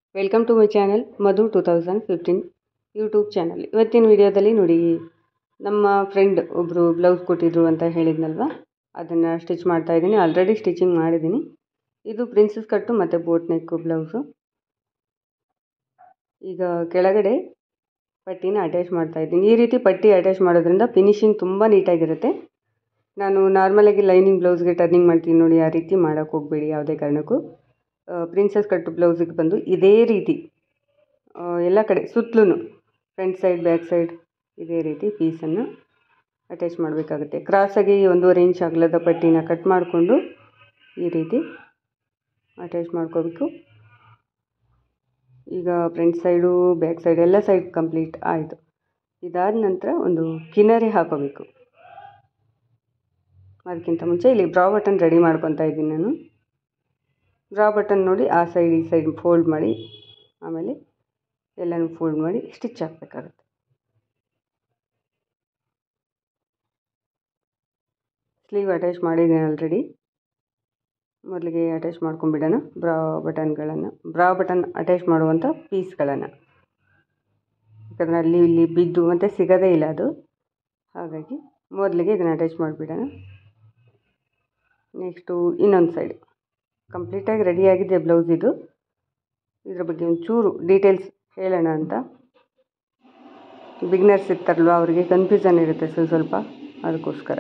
welcome to my channel Madhu two thousand fifteen YouTube channel ಇವತ್ತಿನ ವಿಡಿಯೋದಲ್ಲಿ ನೋಡಿ ನಮ್ಮ ಫ್ರೆಂಡ್ ಒಬ್ಬರು ಬ್ಲೌಸ್ ಕೊಟ್ಟಿದ್ರು ಅಂತ ಹೇಳಿದ್ನಲ್ವ ಅದನ್ನು ಸ್ಟಿಚ್ ಮಾಡ್ತಾ ಇದ್ದೀನಿ ಆಲ್ರೆಡಿ ಸ್ಟಿಚಿಂಗ್ ಮಾಡಿದ್ದೀನಿ ಇದು ಪ್ರಿನ್ಸಸ್ ಕಟ್ಟು ಮತ್ತು ಬೋಟ್ ನೆಕ್ಕು ಬ್ಲೌಸು ಈಗ ಕೆಳಗಡೆ ಪಟ್ಟಿನ ಅಟ್ಯಾಚ್ ಮಾಡ್ತಾ ಇದ್ದೀನಿ ಈ ರೀತಿ ಪಟ್ಟಿ ಅಟ್ಯಾಚ್ ಮಾಡೋದ್ರಿಂದ ಫಿನಿಶಿಂಗ್ ತುಂಬ ನೀಟಾಗಿರುತ್ತೆ ನಾನು ನಾರ್ಮಲಾಗಿ ಲೈನಿಂಗ್ ಬ್ಲೌಸ್ಗೆ ಟರ್ನಿಂಗ್ ಮಾಡ್ತೀನಿ ನೋಡಿ ಆ ರೀತಿ ಮಾಡೋಕ್ಕೆ ಹೋಗಬೇಡಿ ಯಾವುದೇ ಕಾರಣಕ್ಕೂ ಪ್ರಿನ್ಸಸ್ ಕಟ್ಟು ಬ್ಲೌಸಿಗೆ ಬಂದು ಇದೇ ರೀತಿ ಎಲ್ಲ ಕಡೆ ಸುತ್ತಲೂ ಫ್ರಂಟ್ ಸೈಡ್ ಬ್ಯಾಕ್ ಸೈಡ್ ಇದೇ ರೀತಿ ಪೀಸನ್ನು ಅಟ್ಯಾಚ್ ಮಾಡಬೇಕಾಗುತ್ತೆ ಕ್ರಾಸಾಗಿ ಒಂದೂವರೆ ಇಂಚ್ ಅಗಲದ ಪಟ್ಟಿನ ಕಟ್ ಮಾಡಿಕೊಂಡು ಈ ರೀತಿ ಅಟ್ಯಾಚ್ ಮಾಡ್ಕೋಬೇಕು ಈಗ ಫ್ರಂಟ್ ಸೈಡು ಬ್ಯಾಕ್ ಸೈಡ್ ಎಲ್ಲ ಸೈಡ್ ಕಂಪ್ಲೀಟ್ ಆಯಿತು ಇದಾದ ನಂತರ ಒಂದು ಕಿನರಿ ಹಾಕೋಬೇಕು ಅದಕ್ಕಿಂತ ಮುಂಚೆ ಇಲ್ಲಿ ಬ್ರಾ ಬಟನ್ ರೆಡಿ ಮಾಡ್ಕೊತಾ ಇದ್ದೀನಿ ನಾನು ಬ್ರಾ ಬಟನ್ ನೋಡಿ ಆ ಸೈಡ್ ಈ ಸೈಡ್ ಫೋಲ್ಡ್ ಮಾಡಿ ಆಮೇಲೆ ಎಲ್ಲನೂ ಫೋಲ್ಡ್ ಮಾಡಿ ಸ್ಟಿಚ್ ಹಾಕಬೇಕಾಗುತ್ತೆ ಸ್ಲೀವ್ ಅಟ್ಯಾಚ್ ಮಾಡಿದ್ದೀನಿ ಆಲ್ರೆಡಿ ಮೊದಲಿಗೆ ಅಟ್ಯಾಚ್ ಮಾಡ್ಕೊಂಬಿಡೋಣ ಬ್ರಾ ಬಟನ್ಗಳನ್ನು ಬ್ರಾ ಬಟನ್ ಅಟ್ಯಾಚ್ ಮಾಡುವಂಥ ಪೀಸ್ಗಳನ್ನು ಯಾಕಂದರೆ ಅಲ್ಲಿ ಇಲ್ಲಿ ಬಿದ್ದು ಮತ್ತು ಸಿಗೋದೇ ಇಲ್ಲ ಅದು ಹಾಗಾಗಿ ಮೊದಲಿಗೆ ಇದನ್ನು ಅಟ್ಯಾಚ್ ಮಾಡಿಬಿಡೋಣ ನೆಕ್ಸ್ಟು ಇನ್ನೊಂದು ಸೈಡ್ ಕಂಪ್ಲೀಟಾಗಿ ರೆಡಿಯಾಗಿದೆ ಬ್ಲೌಸ್ ಇದು ಇದ್ರ ಬಗ್ಗೆ ಒಂಚೂರು ಡೀಟೇಲ್ಸ್ ಹೇಳೋಣ ಅಂತ ಬಿಗ್ನರ್ಸ್ ಇರ್ತಾರಲ್ವ ಅವರಿಗೆ ಕನ್ಫ್ಯೂಷನ್ ಇರುತ್ತೆ ಸ್ವಲ್ಪ ಸ್ವಲ್ಪ ಅದಕ್ಕೋಸ್ಕರ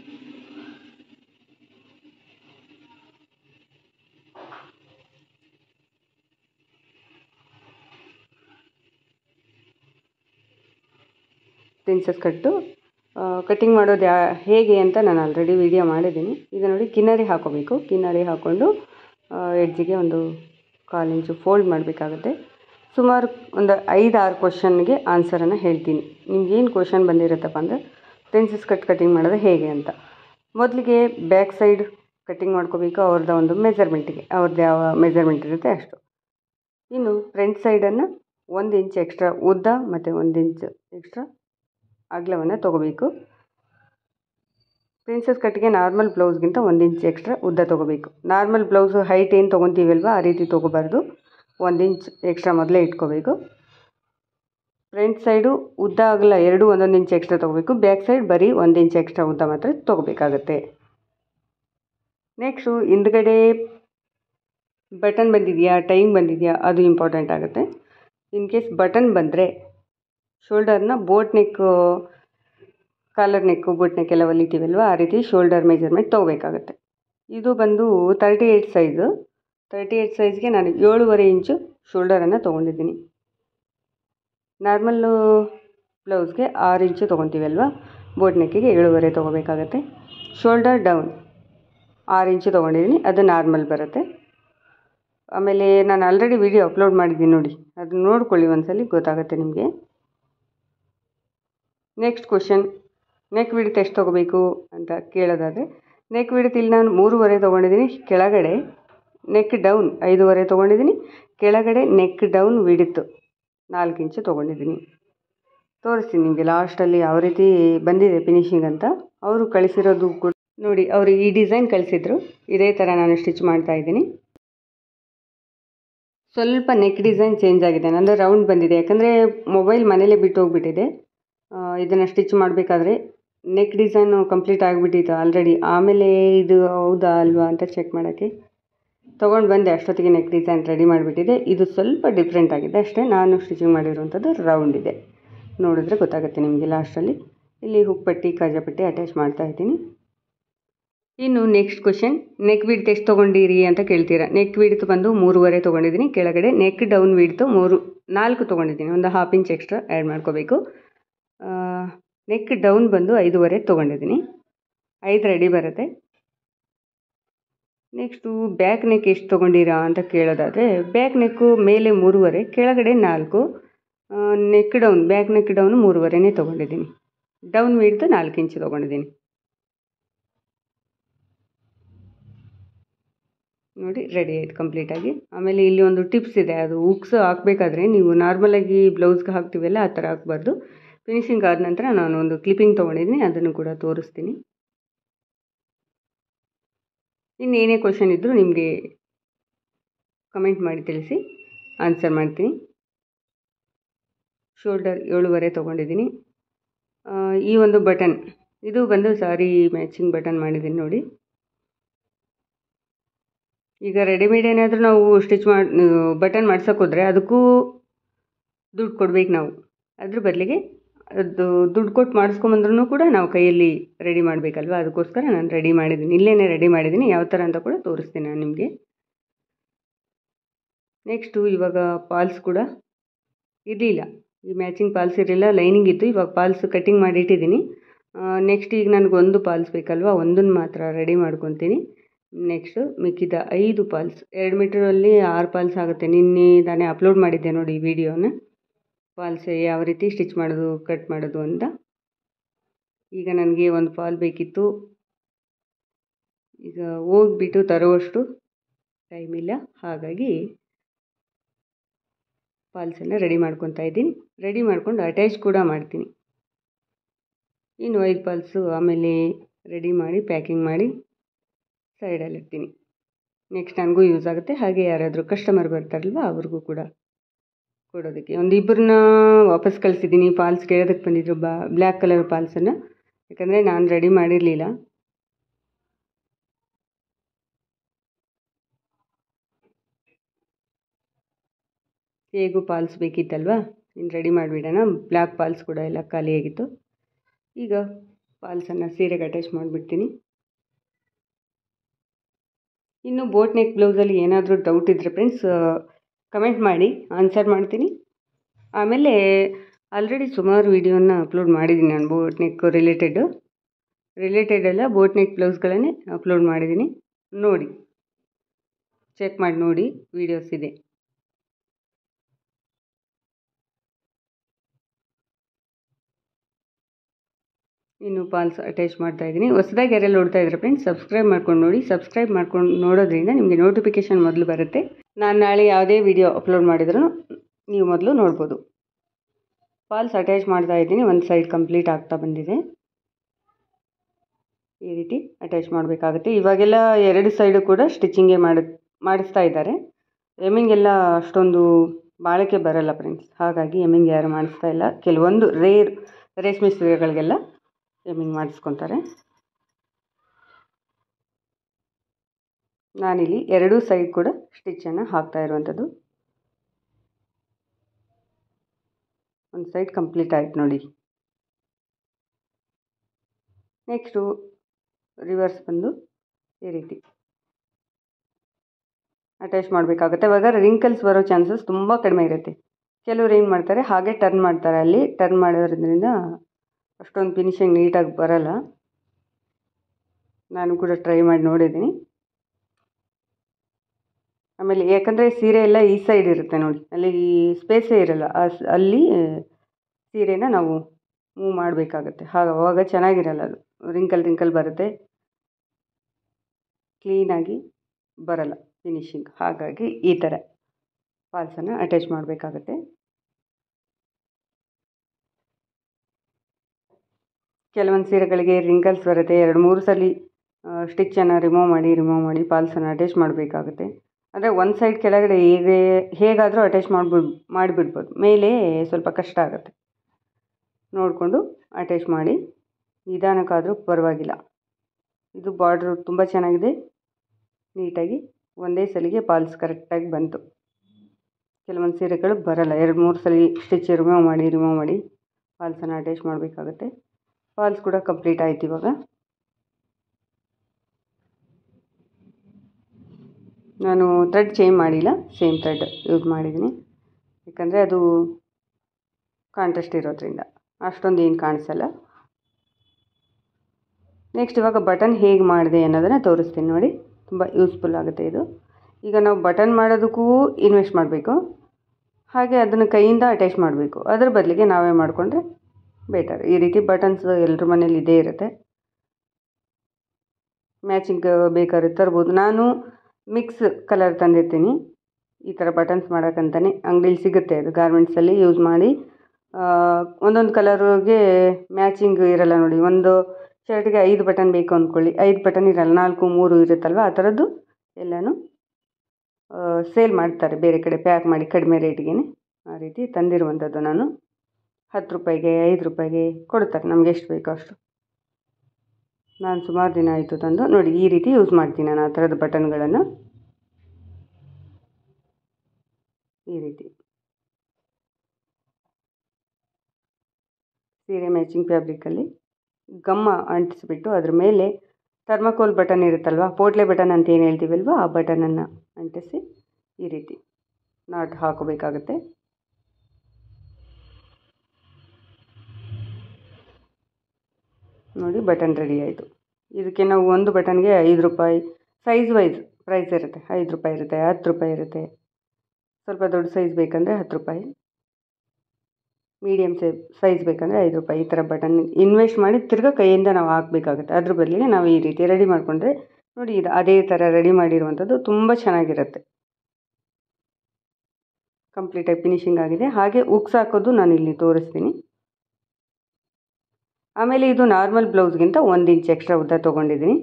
ಪ್ರಿನ್ಸಸ್ ಕಟ್ಟು ಕಟ್ಟಿಂಗ್ ಮಾಡೋದು ಯಾ ಹೇಗೆ ಅಂತ ನಾನು ಆಲ್ರೆಡಿ ವಿಡಿಯೋ ಮಾಡಿದ್ದೀನಿ ಇದು ನೋಡಿ ಕಿನ್ನರಿ ಹಾಕೋಬೇಕು ಕಿನ್ನರಿ ಹಾಕ್ಕೊಂಡು ಎಡ್ಜಿಗೆ ಒಂದು ಕಾಲು ಇಂಚು ಫೋಲ್ಡ್ ಮಾಡಬೇಕಾಗುತ್ತೆ ಸುಮಾರು ಒಂದು ಐದು ಆರು ಕ್ವಶನ್ಗೆ ಆನ್ಸರನ್ನು ಹೇಳ್ತೀನಿ ನಿಮ್ಗೆ ಏನು ಕ್ವಶನ್ ಬಂದಿರುತ್ತಪ್ಪ ಅಂದರೆ ಪ್ರಿನ್ಸಸ್ ಕಟ್ ಕಟ್ಟಿಂಗ್ ಮಾಡೋದು ಹೇಗೆ ಅಂತ ಮೊದಲಿಗೆ ಬ್ಯಾಕ್ ಸೈಡ್ ಕಟ್ಟಿಂಗ್ ಮಾಡ್ಕೋಬೇಕು ಅವ್ರದ್ದು ಒಂದು ಮೆಜರ್ಮೆಂಟಿಗೆ ಅವ್ರದ್ದು ಯಾವ ಮೆಜರ್ಮೆಂಟ್ ಇರುತ್ತೆ ಅಷ್ಟು ಇನ್ನು ಫ್ರಂಟ್ ಸೈಡನ್ನು ಒಂದು ಇಂಚ್ ಎಕ್ಸ್ಟ್ರಾ ಉದ್ದ ಮತ್ತು ಒಂದು ಇಂಚ್ ಎಕ್ಸ್ಟ್ರಾ ಅಗಲವನ್ನು ತೊಗೋಬೇಕು ಪ್ರಿನ್ಸಸ್ ಕಟ್ಗೆ ನಾರ್ಮಲ್ ಬ್ಲೌಸ್ಗಿಂತ ಒಂದು ಇಂಚ್ ಎಕ್ಸ್ಟ್ರಾ ಉದ್ದ ತೊಗೋಬೇಕು ನಾರ್ಮಲ್ ಬ್ಲೌಸು ಹೈಟ್ ಏನು ತೊಗೊತೀವಲ್ವ ಆ ರೀತಿ ತೊಗೋಬಾರ್ದು ಒಂದು ಇಂಚ್ ಎಕ್ಸ್ಟ್ರಾ ಮೊದಲೇ ಇಟ್ಕೋಬೇಕು ಫ್ರಂಟ್ ಸೈಡು ಉದ್ದ ಅಗಲ ಎರಡು ಒಂದೊಂದು ಇಂಚ್ ಎಕ್ಸ್ಟ್ರಾ ತೊಗೋಬೇಕು ಬ್ಯಾಕ್ ಸೈಡ್ ಬರೀ ಒಂದು ಇಂಚ್ ಎಕ್ಸ್ಟ್ರಾ ಉದ್ದ ಮಾತ್ರ ತೊಗೋಬೇಕಾಗತ್ತೆ ನೆಕ್ಸ್ಟು ಹಿಂದ್ಗಡೆ ಬಟನ್ ಬಂದಿದೆಯಾ ಟೈಮ್ ಬಂದಿದೆಯಾ ಅದು ಇಂಪಾರ್ಟೆಂಟ್ ಆಗುತ್ತೆ ಇನ್ ಕೇಸ್ ಬಟನ್ ಬಂದರೆ ಶೋಲ್ಡರ್ನ boat neck collar neck boat neck ಎಲ್ಲ ಹೊಲಿತೀವಲ್ವ ಆ ರೀತಿ ಶೋಲ್ಡರ್ ಮೆಜರ್ಮೆಂಟ್ ತೊಗೋಬೇಕಾಗತ್ತೆ ಇದು ಬಂದು thirty eight size thirty eight ಸೈಜ್ಗೆ ನಾನು ಏಳುವರೆ ಇಂಚು ಶೋಲ್ಡರನ್ನು ತೊಗೊಂಡಿದ್ದೀನಿ ನಾರ್ಮಲ್ಲು ಬ್ಲೌಸ್ಗೆ ಆರು ಇಂಚು ತೊಗೊತೀವಲ್ವ ಬೋಟ್ ನೆಕ್ಕಿಗೆ ಏಳುವರೆ ತೊಗೋಬೇಕಾಗತ್ತೆ ಶೋಲ್ಡರ್ ಡೌನ್ ಆರು ಇಂಚು ತೊಗೊಂಡಿದ್ದೀನಿ ಅದು ನಾರ್ಮಲ್ ಬರುತ್ತೆ ಆಮೇಲೆ ನಾನು ಆಲ್ರೆಡಿ ವಿಡಿಯೋ ಅಪ್ಲೋಡ್ ಮಾಡಿದ್ದೀನಿ ನೋಡಿ ಅದನ್ನ ನೋಡ್ಕೊಳ್ಳಿ ಒಂದ್ಸಲಿ ಗೊತ್ತಾಗುತ್ತೆ ನಿಮಗೆ ನೆಕ್ಸ್ಟ್ ಕ್ವಶನ್ ನೆಕ್ ವಿಡ್ತ್ ಎಷ್ಟು ತೊಗೋಬೇಕು ಅಂತ ಕೇಳೋದಾದರೆ ನೆಕ್ ವಿಡ್ತ್ ಇಲ್ಲಿ ನಾನು ಮೂರುವರೆ ತೊಗೊಂಡಿದ್ದೀನಿ ಕೆಳಗಡೆ ನೆಕ್ ಡೌನ್ ಐದೂವರೆ ತೊಗೊಂಡಿದ್ದೀನಿ ಕೆಳಗಡೆ ನೆಕ್ ಡೌನ್ ವಿಡ್ತು ನಾಲ್ಕು ಇಂಚು ತೊಗೊಂಡಿದ್ದೀನಿ ತೋರಿಸ್ತೀನಿ ನಿಮಗೆ ಲಾಸ್ಟಲ್ಲಿ ಯಾವ ರೀತಿ ಬಂದಿದೆ ಫಿನಿಶಿಂಗ್ ಅಂತ ಅವರು ಕಳಿಸಿರೋದು ಕೂಡ ನೋಡಿ ಅವರು ಈ ಡಿಸೈನ್ ಕಳಿಸಿದ್ರು ಇದೇ ಥರ ನಾನು ಸ್ಟಿಚ್ ಮಾಡ್ತಾ ಇದ್ದೀನಿ ಸ್ವಲ್ಪ ನೆಕ್ ಡಿಸೈನ್ ಚೇಂಜ್ ಆಗಿದೆ ನಂದು ರೌಂಡ್ ಬಂದಿದೆ ಯಾಕಂದರೆ ಮೊಬೈಲ್ ಮನೇಲೇ ಬಿಟ್ಟು ಹೋಗ್ಬಿಟ್ಟಿದೆ ಇದನ್ನು ಸ್ಟಿಚ್ ಮಾಡಬೇಕಾದ್ರೆ ನೆಕ್ ಡಿಸೈನು ಕಂಪ್ಲೀಟ್ ಆಗಿಬಿಟ್ಟಿತ್ತು ಆಲ್ರೆಡಿ ಆಮೇಲೆ ಇದು ಹೌದಾ ಅಲ್ವಾ ಅಂತ ಚೆಕ್ ಮಾಡೋಕ್ಕೆ ತೊಗೊಂಡು ಬಂದೆ ಅಷ್ಟೊತ್ತಿಗೆ ನೆಕ್ ಡಿಸೈನ್ ರೆಡಿ ಮಾಡಿಬಿಟ್ಟಿದೆ ಇದು ಸ್ವಲ್ಪ ಡಿಫ್ರೆಂಟ್ ಆಗಿದೆ ಅಷ್ಟೇ ನಾನು ಸ್ಟಿಚಿಂಗ್ ಮಾಡಿರುವಂಥದ್ದು ರೌಂಡ್ ಇದೆ ನೋಡಿದ್ರೆ ಗೊತ್ತಾಗುತ್ತೆ ನಿಮಗೆ ಲಾಸ್ಟಲ್ಲಿ ಇಲ್ಲಿ ಹುಕ್ಪಟ್ಟಿ ಕಾಜಾಪಟ್ಟಿ ಅಟ್ಯಾಚ್ ಮಾಡ್ತಾ ಇದ್ದೀನಿ ಇನ್ನು ನೆಕ್ಸ್ಟ್ ಕ್ವಶನ್ ನೆಕ್ ವಿಡ್ತ್ ಎಷ್ಟು ತೊಗೊಂಡಿರಿ ಅಂತ ಕೇಳ್ತೀರಾ ನೆಕ್ ವಿಡ್ತ್ ಬಂದು ಮೂರುವರೆ ತೊಗೊಂಡಿದ್ದೀನಿ ಕೆಳಗಡೆ ನೆಕ್ ಡೌನ್ ವಿಡ್ತು ಮೂರು ನಾಲ್ಕು ತೊಗೊಂಡಿದ್ದೀನಿ ಒಂದು ಹಾಫ್ ಇಂಚ್ ಎಕ್ಸ್ಟ್ರಾ ಆ್ಯಡ್ ಮಾಡ್ಕೋಬೇಕು ನೆಕ್ ಡೌನ್ ಬಂದು ಐದೂವರೆ ತೊಗೊಂಡಿದ್ದೀನಿ ಐದು ರೆಡಿ ಬರುತ್ತೆ ನೆಕ್ಸ್ಟು ಬ್ಯಾಕ್ ನೆಕ್ ಎಷ್ಟು ತೊಗೊಂಡಿರಾ ಅಂತ ಕೇಳೋದಾದರೆ ಬ್ಯಾಕ್ ನೆಕ್ಕು ಮೇಲೆ ಮೂರುವರೆ ಕೆಳಗಡೆ ನಾಲ್ಕು neck down back neck down ಮೂರುವರೆನೇ ತೊಗೊಂಡಿದ್ದೀನಿ ಡೌನ್ ವಿಡ್ತು ನಾಲ್ಕು ಇಂಚು ತೊಗೊಂಡಿದ್ದೀನಿ ನೋಡಿ ರೆಡಿ ಆಯ್ತು ಕಂಪ್ಲೀಟಾಗಿ ಆಮೇಲೆ ಇಲ್ಲಿ ಒಂದು ಟಿಪ್ಸ್ ಇದೆ ಅದು ಉಕ್ಸ್ ಹಾಕಬೇಕಾದ್ರೆ ನೀವು ನಾರ್ಮಲಾಗಿ ಬ್ಲೌಸ್ಗೆ ಹಾಕ್ತೀವಲ್ಲ ಆ ಥರ ಹಾಕ್ಬಾರ್ದು ಫಿನಿಶಿಂಗ್ ಆದ ನಂತರ ನಾನು ಒಂದು ಕ್ಲಿಪ್ಪಿಂಗ್ ತೊಗೊಂಡಿದ್ದೀನಿ ಅದನ್ನು ಕೂಡ ತೋರಿಸ್ತೀನಿ ಇನ್ನೇನೇ ಕ್ವಶನ್ ಇದ್ದರೂ ನಿಮಗೆ ಕಮೆಂಟ್ ಮಾಡಿ ತಿಳಿಸಿ ಆನ್ಸರ್ ಮಾಡ್ತೀನಿ ಶೋಲ್ಡರ್ ಏಳುವರೆ ತೊಗೊಂಡಿದ್ದೀನಿ ಈ ಒಂದು ಬಟನ್ ಇದು ಬಂದು ಸಾರಿ ಮ್ಯಾಚಿಂಗ್ ಬಟನ್ ಮಾಡಿದ್ದೀನಿ ನೋಡಿ ಈಗ ರೆಡಿಮೇಡ್ ಏನಾದರೂ ನಾವು ಸ್ಟಿಚ್ ಮಾಡಿ ಬಟನ್ ಮಾಡ್ಸೋಕೆ ಹೋದರೆ ಅದಕ್ಕೂ ದುಡ್ಡು ಕೊಡ್ಬೇಕು ನಾವು ಅದ್ರ ಬದಲಿಗೆ ಅದು ದುಡ್ಡು ಕೊಟ್ಟು ಮಾಡಿಸ್ಕೊಂಬಂದ್ರೂ ಕೂಡ ನಾವು ಕೈಯಲ್ಲಿ ರೆಡಿ ಮಾಡಬೇಕಲ್ವ ಅದಕ್ಕೋಸ್ಕರ ನಾನು ರೆಡಿ ಮಾಡಿದ್ದೀನಿ ಇಲ್ಲೇ ರೆಡಿ ಮಾಡಿದ್ದೀನಿ ಯಾವ ಥರ ಅಂತ ಕೂಡ ತೋರಿಸ್ತೀನಿ ನಾನು ನಿಮಗೆ ನೆಕ್ಸ್ಟು ಇವಾಗ ಪಾಲ್ಸ್ ಕೂಡ ಇರಲಿಲ್ಲ ಈ ಮ್ಯಾಚಿಂಗ್ ಪಾಲ್ಸ್ ಇರಲಿಲ್ಲ ಲೈನಿಂಗ್ ಇತ್ತು ಇವಾಗ ಪಾಲ್ಸ್ ಕಟ್ಟಿಂಗ್ ಮಾಡಿ ಇಟ್ಟಿದ್ದೀನಿ ನೆಕ್ಸ್ಟ್ ಈಗ ನನಗೊಂದು ಪಾಲ್ಸ್ ಬೇಕಲ್ವ ಒಂದನ್ನು ಮಾತ್ರ ರೆಡಿ ಮಾಡ್ಕೊತೀನಿ ನೆಕ್ಸ್ಟು ಮಿಕ್ಕಿದ ಐದು ಪಾಲ್ಸ್ ಎರಡು ಮೀಟ್ರಲ್ಲಿ ಆರು ಪಾಲ್ಸ್ ಆಗುತ್ತೆ ನಿನ್ನೆ ತಾನೇ ಅಪ್ಲೋಡ್ ಮಾಡಿದ್ದೆ ನೋಡಿ ಈ ವಿಡಿಯೋನ ಪಾಲ್ಸ್ ಯಾವ ರೀತಿ ಸ್ಟಿಚ್ ಮಾಡೋದು ಕಟ್ ಮಾಡೋದು ಅಂತ ಈಗ ನನಗೆ ಒಂದು ಪಾಲ್ ಬೇಕಿತ್ತು ಈಗ ಹೋಗ್ಬಿಟ್ಟು ತರುವಷ್ಟು ಟೈಮ್ ಇಲ್ಲ ಹಾಗಾಗಿ ಪಾಲ್ಸನ್ನು ರೆಡಿ ಮಾಡ್ಕೊತಾ ಇದ್ದೀನಿ ರೆಡಿ ಮಾಡ್ಕೊಂಡು ಅಟ್ಯಾಚ್ ಕೂಡ ಮಾಡ್ತೀನಿ ಇನ್ನು ಐದು ಪಾಲ್ಸು ಆಮೇಲೆ ರೆಡಿ ಮಾಡಿ ಪ್ಯಾಕಿಂಗ್ ಮಾಡಿ ಸೈಡಲ್ಲಿ ಇಡ್ತೀನಿ ನೆಕ್ಸ್ಟ್ ನನಗೂ ಯೂಸ್ ಆಗುತ್ತೆ ಹಾಗೆ ಯಾರಾದರೂ ಕಸ್ಟಮರ್ ಬರ್ತಾರಲ್ವ ಅವ್ರಿಗೂ ಕೂಡ ಕೊಡೋದಕ್ಕೆ ಒಂದು ಇಬ್ಬರನ್ನ ವಾಪಸ್ ಕಳಿಸಿದ್ದೀನಿ ಫಾಲ್ಸ್ ಕೇಳೋದಕ್ಕೆ ಬಂದಿದ್ರು ಬಾ ಬ್ಲ್ಯಾಕ್ ಕಲರ್ ಫಾಲ್ಸನ್ನು ಯಾಕಂದರೆ ನಾನು ರೆಡಿ ಮಾಡಿರಲಿಲ್ಲ ಹೇಗೂ ಫಾಲ್ಸ್ ಬೇಕಿತ್ತಲ್ವಾ ಇನ್ನು ರೆಡಿ ಮಾಡಿಬಿಡೋಣ ಬ್ಲ್ಯಾಕ್ ಫಾಲ್ಸ್ ಕೂಡ ಎಲ್ಲ ಖಾಲಿಯಾಗಿತ್ತು ಈಗ ಫಾಲ್ಸನ್ನು ಸೀರೆಗೆ ಅಟ್ಯಾಚ್ ಮಾಡಿಬಿಡ್ತೀನಿ ಇನ್ನು ಬೋಟ್ ನೆಕ್ ಬ್ಲೌಸಲ್ಲಿ ಏನಾದರೂ ಡೌಟ್ ಇದ್ದರೆ ಫ್ರೆಂಡ್ಸ್ ಕಮೆಂಟ್ ಮಾಡಿ ಆನ್ಸರ್ ಮಾಡ್ತೀನಿ ಆಮೇಲೆ ಆಲ್ರೆಡಿ ಸುಮಾರು ವೀಡಿಯೋನ ಅಪ್ಲೋಡ್ ಮಾಡಿದ್ದೀನಿ ನಾನು ಬೋಟ್ ನೆಕ್ ರಿಲೇಟೆಡು ರಿಲೇಟೆಡ್ ಎಲ್ಲ ಬೋಟ್ ನೆಕ್ ಬ್ಲೌಸ್ಗಳನ್ನೇ ಅಪ್ಲೋಡ್ ಮಾಡಿದ್ದೀನಿ ನೋಡಿ ಚೆಕ್ ಮಾಡಿ ನೋಡಿ ವೀಡಿಯೋಸ್ ಇದೆ ಇನ್ನು ಪಾಲ್ಸ್ ಅಟ್ಯಾಚ್ ಮಾಡ್ತಾ ಇದ್ದೀನಿ ಹೊಸದಾಗಿ ಯಾರೆಲ್ಲ ನೋಡ್ತಾ ಇದ್ದಾರೆ ಫ್ರೆಂಡ್ಸ್ ಸಬ್ಸ್ಕ್ರೈಬ್ ಮಾಡ್ಕೊಂಡು ನೋಡಿ ಸಬ್ಸ್ಕ್ರೈಬ್ ಮಾಡ್ಕೊಂಡು ನೋಡೋದ್ರಿಂದ ನಿಮಗೆ ನೋಟಿಫಿಕೇಷನ್ ಮೊದಲು ಬರುತ್ತೆ ನಾನು ನಾಳೆ ಯಾವುದೇ ವಿಡಿಯೋ ಅಪ್ಲೋಡ್ ಮಾಡಿದ್ರು ನೀವು ಮೊದಲು ನೋಡ್ಬೋದು ಫಾಲ್ಸ್ ಅಟ್ಯಾಚ್ ಮಾಡ್ತಾ ಇದ್ದೀನಿ ಒಂದು ಸೈಡ್ ಕಂಪ್ಲೀಟ್ ಆಗ್ತಾ ಬಂದಿದೆ ಈ ರೀತಿ ಅಟ್ಯಾಚ್ ಮಾಡಬೇಕಾಗುತ್ತೆ ಇವಾಗೆಲ್ಲ ಎರಡು ಸೈಡು ಕೂಡ ಸ್ಟಿಚಿಂಗೇ ಮಾಡಿ ಮಾಡಿಸ್ತಾ ಇದ್ದಾರೆ ಎಮ್ಮಿಂಗ್ ಎಲ್ಲ ಅಷ್ಟೊಂದು ಬಾಳಿಕೆ ಬರಲ್ಲ ಫ್ರೆಂಡ್ಸ್ ಹಾಗಾಗಿ ಎಮ್ಮಿಂಗ್ ಯಾರು ಮಾಡಿಸ್ತಾ ಇಲ್ಲ ಕೆಲವೊಂದು ರೇರ್ ರೇಷ್ಮೆ ಸೀರೆಗಳಿಗೆಲ್ಲ ಎಮ್ಮಿಂಗ್ ಮಾಡಿಸ್ಕೊತಾರೆ ನಾನಿಲ್ಲಿ ಎರಡೂ ಸೈಡ್ ಕೂಡ ಸ್ಟಿಚ್ಚನ್ನು ಹಾಕ್ತಾ ಇರುವಂಥದ್ದು ಒಂದು ಸೈಡ್ ಕಂಪ್ಲೀಟ್ ಆಯ್ತು ನೋಡಿ ನೆಕ್ಸ್ಟು ರಿವರ್ಸ್ ಬಂದು ಈ ರೀತಿ ಅಟ್ಯಾಚ್ ಮಾಡಬೇಕಾಗುತ್ತೆ ಇವಾಗ ರಿಂಕಲ್ಸ್ ಬರೋ ಚಾನ್ಸಸ್ ತುಂಬ ಕಡಿಮೆ ಇರುತ್ತೆ ಕೆಲವ್ರು ಏನು ಮಾಡ್ತಾರೆ ಹಾಗೆ ಟರ್ನ್ ಮಾಡ್ತಾರೆ ಅಲ್ಲಿ ಟರ್ನ್ ಮಾಡೋದ್ರಿಂದ ಅಷ್ಟೊಂದು ಫಿನಿಶಿಂಗ್ ನೀಟಾಗಿ ಬರಲ್ಲ ನಾನು ಕೂಡ ಟ್ರೈ ಮಾಡಿ ನೋಡಿದ್ದೀನಿ ಆಮೇಲೆ ಯಾಕಂದರೆ ಸೀರೆ ಎಲ್ಲ ಈ ಸೈಡ್ ಇರುತ್ತೆ ನೋಡಿ ಅಲ್ಲಿ ಸ್ಪೇಸೇ ಇರಲ್ಲ ಅಲ್ಲಿ ಸೀರೆನ ನಾವು ಮೂವ್ ಮಾಡಬೇಕಾಗತ್ತೆ ಹಾಗ ಅವಾಗ ಚೆನ್ನಾಗಿರಲ್ಲ ಅದು ರಿಂಕಲ್ ರಿಂಕಲ್ ಬರುತ್ತೆ ಕ್ಲೀನಾಗಿ ಬರಲ್ಲ ಫಿನಿಶಿಂಗ್ ಹಾಗಾಗಿ ಈ ಥರ ಫಾಲ್ಸನ್ನು ಅಟ್ಯಾಚ್ ಮಾಡಬೇಕಾಗತ್ತೆ ಕೆಲವೊಂದು ಸೀರೆಗಳಿಗೆ ರಿಂಕಲ್ಸ್ ಬರುತ್ತೆ ಎರಡು ಮೂರು ಸಲ ಸ್ಟಿಚ್ಚನ್ನು ರಿಮೂವ್ ಮಾಡಿ ರಿಮೂವ್ ಮಾಡಿ ಫಾಲ್ಸನ್ನು ಅಟ್ಯಾಚ್ ಮಾಡಬೇಕಾಗುತ್ತೆ ಅಂದರೆ ಒಂದು ಸೈಡ್ ಕೆಳಗಡೆ ಹೇಗೆ ಹೇಗಾದರೂ ಅಟ್ಯಾಚ್ ಮಾಡಿಬಿಡ್ ಮಾಡಿಬಿಡ್ಬೋದು ಮೇಲೆ ಸ್ವಲ್ಪ ಕಷ್ಟ ಆಗುತ್ತೆ ನೋಡಿಕೊಂಡು ಅಟ್ಯಾಚ್ ಮಾಡಿ ನಿಧಾನಕ್ಕಾದರೂ ಪರವಾಗಿಲ್ಲ ಇದು ಬಾರ್ಡ್ರು ತುಂಬ ಚೆನ್ನಾಗಿದೆ ನೀಟಾಗಿ ಒಂದೇ ಸಲಿಗೆ ಫಾಲ್ಸ್ ಕರೆಕ್ಟಾಗಿ ಬಂತು ಕೆಲವೊಂದು ಸೀರೆಗಳು ಬರಲ್ಲ ಎರಡು ಮೂರು ಸಲ ಸ್ಟಿಚ್ ರಿಮೂವ್ ಮಾಡಿ ರಿಮೂವ್ ಮಾಡಿ ಫಾಲ್ಸನ್ನು ಅಟ್ಯಾಚ್ ಮಾಡಬೇಕಾಗುತ್ತೆ ಫಾಲ್ಸ್ ಕೂಡ ಕಂಪ್ಲೀಟ್ ಆಯ್ತು ಇವಾಗ ನಾನು ಥ್ರೆಡ್ ಚೇಂಜ್ ಮಾಡಿಲ್ಲ ಸೇಮ್ ಥ್ರೆಡ್ ಯೂಸ್ ಮಾಡಿದ್ದೀನಿ ಯಾಕಂದರೆ ಅದು ಕಾಂಟ್ರಾಸ್ಟ್ ಇರೋದ್ರಿಂದ ಅಷ್ಟೊಂದು ಏನು ಕಾಣಿಸಲ್ಲ ನೆಕ್ಸ್ಟ್ ಇವಾಗ ಬಟನ್ ಹೇಗೆ ಮಾಡಿದೆ ಅನ್ನೋದನ್ನು ತೋರಿಸ್ತೀನಿ ನೋಡಿ ತುಂಬ ಯೂಸ್ಫುಲ್ ಆಗುತ್ತೆ ಇದು ಈಗ ನಾವು ಬಟನ್ ಮಾಡೋದಕ್ಕೂ ಇನ್ವೆಸ್ಟ್ ಮಾಡಬೇಕು ಹಾಗೆ ಅದನ್ನು ಕೈಯಿಂದ ಅಟ್ಯಾಚ್ ಮಾಡಬೇಕು ಅದರ ಬದಲಿಗೆ ನಾವೇ ಮಾಡಿಕೊಂಡ್ರೆ ಬೆಟರ್ ಈ ರೀತಿ ಬಟನ್ಸ್ ಎಲ್ಲರ ಮನೇಲಿ ಇದೇ ಇರುತ್ತೆ ಮ್ಯಾಚಿಂಗ್ ಬೇಕಾದ್ರೆ ತರ್ಬೋದು ನಾನು ಮಿಕ್ಸ್ ಕಲರ್ ತಂದಿರ್ತೀನಿ ಈ ಥರ ಬಟನ್ಸ್ ಮಾಡೋಕ್ಕಂತಲೇ ಅಂಗಡೀಲಿ ಸಿಗುತ್ತೆ ಅದು ಗಾರ್ಮೆಂಟ್ಸಲ್ಲಿ ಯೂಸ್ ಮಾಡಿ ಒಂದೊಂದು ಕಲರ್ಗೆ ಮ್ಯಾಚಿಂಗ್ ಇರಲ್ಲ ನೋಡಿ ಒಂದು ಶರ್ಟ್ಗೆ ಐದು ಬಟನ್ ಬೇಕು ಅಂದ್ಕೊಳ್ಳಿ ಐದು ಬಟನ್ ಇರಲ್ಲ ನಾಲ್ಕು ಮೂರು ಇರುತ್ತಲ್ವ ಆ ಥರದ್ದು ಎಲ್ಲನೂ ಸೇಲ್ ಮಾಡ್ತಾರೆ ಬೇರೆ ಕಡೆ ಪ್ಯಾಕ್ ಮಾಡಿ ಕಡಿಮೆ ರೇಟಿಗೆ ಆ ರೀತಿ ತಂದಿರುವಂಥದ್ದು ನಾನು ಹತ್ತು ರೂಪಾಯಿಗೆ ಐದು ರೂಪಾಯಿಗೆ ಕೊಡ್ತಾರೆ ನಮ್ಗೆ ಎಷ್ಟು ಬೇಕೋ ಅಷ್ಟು ನಾನು ಸುಮಾರು ದಿನ ಆಯಿತು ತಂದು ನೋಡಿ ಈ ರೀತಿ ಯೂಸ್ ಮಾಡ್ತೀನಿ ನಾನು ಆ ಥರದ ಬಟನ್ಗಳನ್ನು ಈ ರೀತಿ ಸೀರೆ ಮ್ಯಾಚಿಂಗ್ ಫ್ಯಾಬ್ರಿಕಲ್ಲಿ ಗಮ್ಮ ಅಂಟಿಸ್ಬಿಟ್ಟು ಅದ್ರ ಮೇಲೆ ಥರ್ಮಕೋಲ್ ಬಟನ್ ಇರುತ್ತಲ್ವ ಪೋಟ್ಲೆ ಬಟನ್ ಅಂತ ಏನು ಹೇಳ್ತೀವಲ್ವ ಆ ಬಟನನ್ನು ಅಂಟಿಸಿ ಈ ರೀತಿ ನಾಟ್ ಹಾಕೋಬೇಕಾಗತ್ತೆ ನೋಡಿ ಬಟನ್ ರೆಡಿ ಆಯಿತು ಇದಕ್ಕೆ ನಾವು ಒಂದು ಬಟನ್ಗೆ ಐದು ರೂಪಾಯಿ ಸೈಜ್ ವೈಸ್ ಪ್ರೈಸ್ ಇರುತ್ತೆ ಐದು ರೂಪಾಯಿ ಇರುತ್ತೆ ಹತ್ತು ರೂಪಾಯಿ ಇರುತ್ತೆ ಸ್ವಲ್ಪ ದೊಡ್ಡ ಸೈಜ್ ಬೇಕಂದರೆ ಹತ್ತು ರೂಪಾಯಿ ಮೀಡಿಯಮ್ ಸೈ ಸೈಜ್ ಬೇಕಂದರೆ ಐದು ರೂಪಾಯಿ ಈ ಥರ ಬಟನ್ ಇನ್ವೆಸ್ಟ್ ಮಾಡಿ ತಿರ್ಗಾ ಕೈಯಿಂದ ನಾವು ಹಾಕಬೇಕಾಗುತ್ತೆ ಅದ್ರ ಬದಲಿಗೆ ನಾವು ಈ ರೀತಿ ರೆಡಿ ಮಾಡಿಕೊಂಡ್ರೆ ನೋಡಿ ಇದು ಅದೇ ಥರ ರೆಡಿ ಮಾಡಿರುವಂಥದ್ದು ತುಂಬ ಚೆನ್ನಾಗಿರುತ್ತೆ ಕಂಪ್ಲೀಟಾಗಿ ಫಿನಿಶಿಂಗ್ ಆಗಿದೆ ಹಾಗೆ ಉಕ್ಸ್ ಹಾಕೋದು ನಾನು ಇಲ್ಲಿ ತೋರಿಸ್ತೀನಿ ಆಮೇಲೆ ಇದು ನಾರ್ಮಲ್ ಬ್ಲೌಸ್ಗಿಂತ ಒಂದು ಇಂಚ್ ಎಕ್ಸ್ಟ್ರಾ ಉದ್ದ ತೊಗೊಂಡಿದ್ದೀನಿ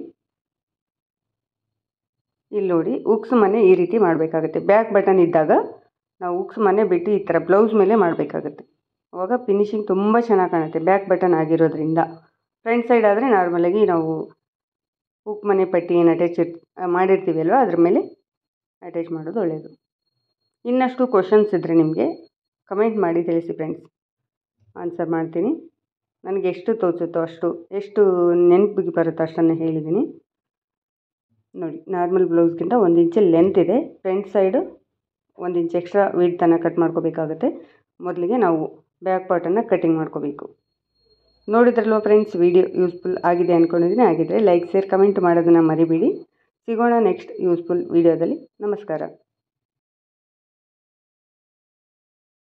ಇಲ್ಲಿ ನೋಡಿ ಉಕ್ಸ್ ಮನೆ ಈ ರೀತಿ ಮಾಡಬೇಕಾಗುತ್ತೆ ಬ್ಯಾಕ್ ಬಟನ್ ಇದ್ದಾಗ ನಾವು ಉಕ್ಸ್ ಮನೆ ಬಿಟ್ಟು ಈ ಥರ ಬ್ಲೌಸ್ ಮೇಲೆ ಮಾಡಬೇಕಾಗುತ್ತೆ ಅವಾಗ ಫಿನಿಶಿಂಗ್ ತುಂಬ ಚೆನ್ನಾಗಿ ಕಾಣುತ್ತೆ ಬ್ಯಾಕ್ ಬಟನ್ ಆಗಿರೋದ್ರಿಂದ ಫ್ರಂಟ್ ಸೈಡ್ ಆದರೆ ನಾರ್ಮಲಾಗಿ ನಾವು ಉಕ್ ಮನೆ ಪಟ್ಟಿ ಏನು ಅಟ್ಯಾಚ್ ಮಾಡಿರ್ತೀವಿ ಅಲ್ವ ಅದ್ರ ಮೇಲೆ ಅಟ್ಯಾಚ್ ಮಾಡೋದು ಒಳ್ಳೆಯದು ಇನ್ನಷ್ಟು ಕ್ವಶನ್ಸ್ ಇದ್ದರೆ ನಿಮಗೆ ಕಮೆಂಟ್ ಮಾಡಿ ತಿಳಿಸಿ ಫ್ರೆಂಡ್ಸ್ ಆನ್ಸರ್ ಮಾಡ್ತೀನಿ ನನಗೆ ಎಷ್ಟು ತೋಚುತ್ತೋ ಅಷ್ಟು ಎಷ್ಟು ನೆನಪಿಗೆ ಬರುತ್ತೋ ಅಷ್ಟನ್ನು ಹೇಳಿದ್ದೀನಿ ನೋಡಿ ನಾರ್ಮಲ್ ಬ್ಲೌಸ್ಗಿಂತ ಒಂದು ಇಂಚ್ ಲೆಂತ್ ಇದೆ ಫ್ರಂಟ್ ಸೈಡು ಒಂದು ಇಂಚ್ ಎಕ್ಸ್ಟ್ರಾ ವಿಡ್ತನ್ನು ಕಟ್ ಮಾಡ್ಕೋಬೇಕಾಗುತ್ತೆ ಮೊದಲಿಗೆ ನಾವು ಬ್ಯಾಕ್ ಪಾರ್ಟನ್ನು ಕಟಿಂಗ್ ಮಾಡ್ಕೋಬೇಕು ನೋಡಿದ್ರಲ್ವ ಫ್ರೆಂಡ್ಸ್ ವಿಡಿಯೋ ಯೂಸ್ಫುಲ್ ಆಗಿದೆ ಅಂದ್ಕೊಂಡಿದ್ದೀನಿ ಆಗಿದ್ದರೆ ಲೈಕ್ ಶೇರ್ ಕಮೆಂಟ್ ಮಾಡೋದನ್ನು ಮರಿಬೇಡಿ ಸಿಗೋಣ ನೆಕ್ಸ್ಟ್ ಯೂಸ್ಫುಲ್ ವಿಡಿಯೋದಲ್ಲಿ ನಮಸ್ಕಾರ